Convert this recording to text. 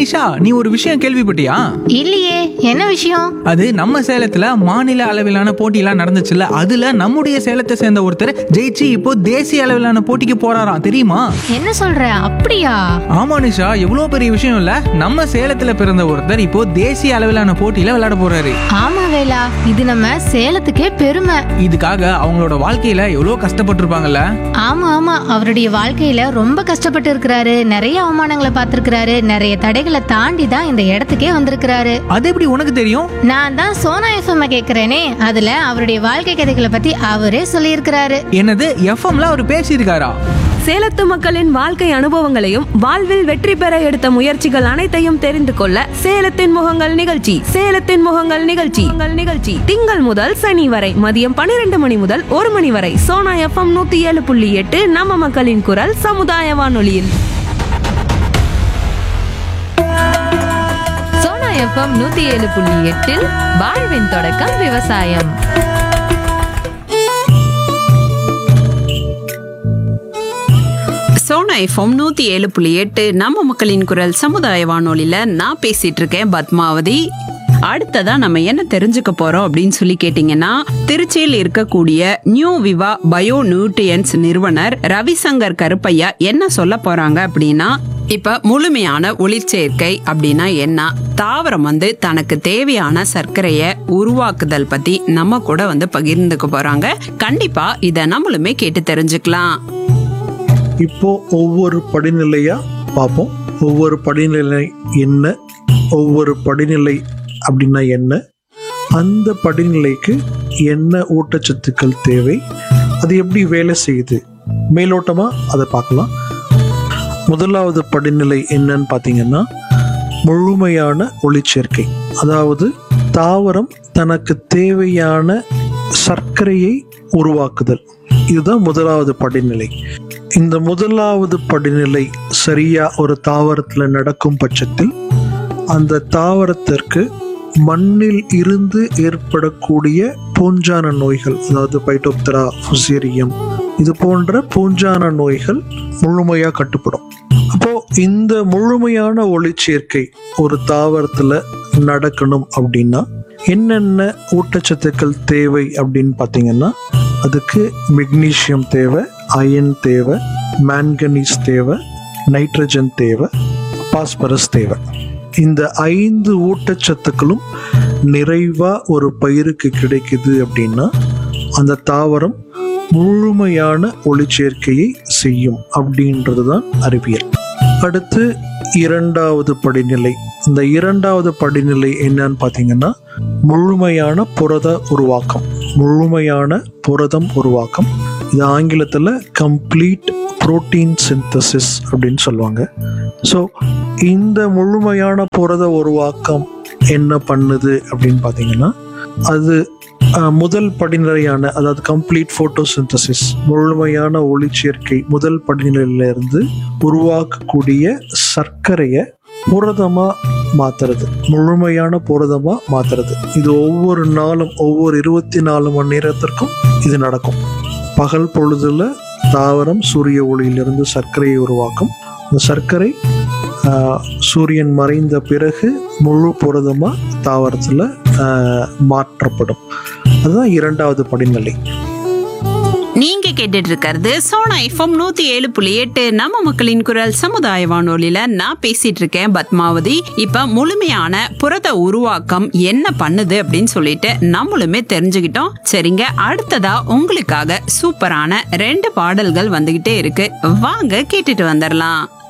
நிஷா நீ ஒரு விஷயம் கேள்விப்பட்டியா இல்லையே என்ன விஷயம் அது நம்ம சேலத்துல மாநில அளவிலான போட்டியெல்லாம் நடந்துச்சுல்ல அதுல நம்முடைய சேலத்தை சேர்ந்த ஒருத்தர் ஜெயிச்சு இப்போ தேசிய அளவிலான போட்டிக்கு போறாராம் தெரியுமா என்ன சொல்ற அப்படியா ஆமா நிஷா எவ்வளவு பெரிய விஷயம் இல்ல நம்ம சேலத்துல பிறந்த ஒருத்தர் இப்போ தேசிய அளவிலான போட்டியில விளையாட போறாரு ஆமா வேலா இது நம்ம சேலத்துக்கே பெருமை இதுக்காக அவங்களோட வாழ்க்கையில எவ்வளவு கஷ்டப்பட்டிருப்பாங்கல்ல ஆமா ஆமா அவருடைய வாழ்க்கையில ரொம்ப கஷ்டப்பட்டு இருக்கிறாரு நிறைய அவமானங்களை பார்த்திருக்கிறாரு நிறைய தடைகளை தாண்டி தான் இந்த இடத்துக்கே வந்திருக்கிறாரு அது எப்படி உனக்கு தெரியும் நான் தான் சோனா எஃப்எம் கேக்குறேனே அதுல அவருடைய வாழ்க்கை கதைகளை பத்தி அவரே சொல்லியிருக்கிறாரு என்னது எஃப்எம்ல அவர் பேசியிருக்காரா சேலத்து மக்களின் வாழ்க்கை அனுபவங்களையும் வாழ்வில் வெற்றி பெற எடுத்த முயற்சிகள் அனைத்தையும் தெரிந்து கொள்ள சேலத்தின் முகங்கள் நிகழ்ச்சி சேலத்தின் முகங்கள் நிகழ்ச்சி உங்கள் நிகழ்ச்சி திங்கள் முதல் சனி வரை மதியம் பன்னிரண்டு மணி முதல் ஒரு மணி வரை சோனா எஃப்எம் நூத்தி ஏழு புள்ளி எட்டு நம்ம மக்களின் குரல் சமுதாய வானொலியில் சோனா எஃப்எம் நூத்தி ஏழு புள்ளி எட்டில் வாழ்வின் தொடக்கம் விவசாயம் சோனா எஃப்எம் நூத்தி ஏழு புள்ளி எட்டு நம்ம மக்களின் குரல் சமுதாய வானொலியில நான் பேசிட்டு இருக்கேன் பத்மாவதி அடுத்ததா நம்ம என்ன தெரிஞ்சுக்க போறோம் அப்படின்னு சொல்லி கேட்டீங்கன்னா திருச்சியில் இருக்கக்கூடிய நியூ விவா பயோ நியூட்ரியன்ஸ் நிறுவனர் ரவிசங்கர் கருப்பையா என்ன சொல்ல போறாங்க அப்படின்னா இப்ப முழுமையான ஒளிச்சேர்க்கை அப்படின்னா என்ன தாவரம் வந்து தனக்கு தேவையான சர்க்கரையை உருவாக்குதல் பத்தி நம்ம கூட வந்து பகிர்ந்துக்க போறாங்க கண்டிப்பா இத நம்மளுமே கேட்டு தெரிஞ்சுக்கலாம் இப்போ ஒவ்வொரு படிநிலையா பார்ப்போம் ஒவ்வொரு படிநிலை என்ன ஒவ்வொரு படிநிலை அப்படின்னா என்ன அந்த படிநிலைக்கு என்ன ஊட்டச்சத்துக்கள் தேவை அது எப்படி வேலை செய்யுது மேலோட்டமா அதை பார்க்கலாம் முதலாவது படிநிலை என்னன்னு பார்த்தீங்கன்னா முழுமையான ஒளிச்சேர்க்கை அதாவது தாவரம் தனக்கு தேவையான சர்க்கரையை உருவாக்குதல் இதுதான் முதலாவது படிநிலை இந்த முதலாவது படிநிலை சரியா ஒரு தாவரத்துல நடக்கும் பட்சத்தில் அந்த தாவரத்திற்கு மண்ணில் இருந்து ஏற்படக்கூடிய பூஞ்சான நோய்கள் அதாவது பைட்டோப்தரா ஃபுசேரியம் இது போன்ற பூஞ்சான நோய்கள் முழுமையா கட்டுப்படும் அப்போ இந்த முழுமையான ஒளிச்சேர்க்கை ஒரு தாவரத்துல நடக்கணும் அப்படின்னா என்னென்ன ஊட்டச்சத்துக்கள் தேவை அப்படின்னு பார்த்தீங்கன்னா அதுக்கு மெக்னீசியம் தேவை அயன் தேவை மேங்கனீஸ் தேவை நைட்ரஜன் தேவை பாஸ்பரஸ் தேவை இந்த ஐந்து ஊட்டச்சத்துக்களும் நிறைவா ஒரு பயிருக்கு கிடைக்குது அப்படின்னா அந்த தாவரம் முழுமையான ஒளிச்சேர்க்கையை செய்யும் அப்படின்றது தான் அறிவியல் அடுத்து இரண்டாவது படிநிலை இந்த இரண்டாவது படிநிலை என்னன்னு பார்த்தீங்கன்னா முழுமையான புரத உருவாக்கம் முழுமையான புரதம் உருவாக்கம் இது ஆங்கிலத்தில் கம்ப்ளீட் புரோட்டீன் சிந்தசிஸ் அப்படின்னு சொல்லுவாங்க ஸோ இந்த முழுமையான புரத உருவாக்கம் என்ன பண்ணுது அப்படின்னு பார்த்தீங்கன்னா அது அஹ், முதல் படிநிலையான அதாவது கம்ப்ளீட் ஃபோட்டோசிந்தசிஸ் முழுமையான ஒளிச்சேர்க்கை முதல் படிநிலையிலிருந்து உருவாக்கக்கூடிய சர்க்கரையை புரதமா மாத்துறது முழுமையான புரதமா மாத்துறது இது ஒவ்வொரு நாளும் ஒவ்வொரு இருபத்தி நாலு மணி நேரத்திற்கும் இது நடக்கும் பகல் பொழுதுல தாவரம் சூரிய ஒளியிலிருந்து சர்க்கரையை உருவாக்கும் இந்த சர்க்கரை ஆஹ், சூரியன் மறைந்த பிறகு முழு புரதமா தாவரத்துல ஆஹ், மாற்றப்படும் அதுதான் இரண்டாவது படிநிலை நீங்க கேட்டுட்டு இருக்கிறது சோனா எஃப்எம் நூத்தி ஏழு புள்ளி எட்டு நம்ம மக்களின் குரல் சமுதாய வானொலியில நான் பேசிட்டு இருக்கேன் பத்மாவதி இப்ப முழுமையான புரத உருவாக்கம் என்ன பண்ணுது அப்படின்னு சொல்லிட்டு நம்மளுமே தெரிஞ்சுக்கிட்டோம் சரிங்க அடுத்ததா உங்களுக்காக சூப்பரான ரெண்டு பாடல்கள் வந்துகிட்டே இருக்கு வாங்க கேட்டுட்டு வந்துடலாம்